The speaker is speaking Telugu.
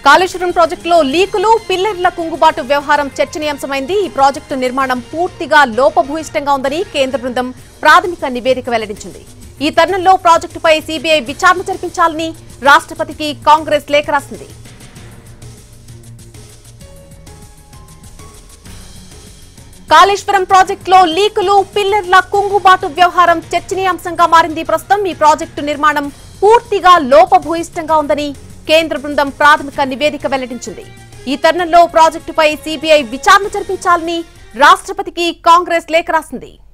కాళేశ్వరం ప్రాజెక్టులో లీకులు పిల్లర్ల కుంగుబాటు వ్యవహారం చర్చనీయాంశమైంది ఈ ప్రాజెక్టు నిర్మాణం పూర్తిగా లోపభూయిష్టంగా ఉందని కేంద్ర బృందం ప్రాథమిక నివేదిక వెల్లడించింది ఈ తరుణంలో ప్రాజెక్టుపై సీబీఐ విచారణ జరిపించాలని రాష్ట్రపతికి కాంగ్రెస్ లేఖ రాసింది కాళేశ్వరం ప్రాజెక్టులో లీకులు పిల్లర్ల కుంగుబాటు వ్యవహారం చర్చనీయాంశంగా మారింది ప్రస్తుతం ఈ ప్రాజెక్టు నిర్మాణం పూర్తిగా లోపభూయిష్టంగా ఉందని కేంద్ర బృందం ప్రాథమిక నివేదిక వెల్లడించింది ఈ తరుణంలో ప్రాజెక్టుపై సీబీఐ విచారణ జరిపించాలని రాష్ట్రపతికి కాంగ్రెస్ లేఖ రాసింది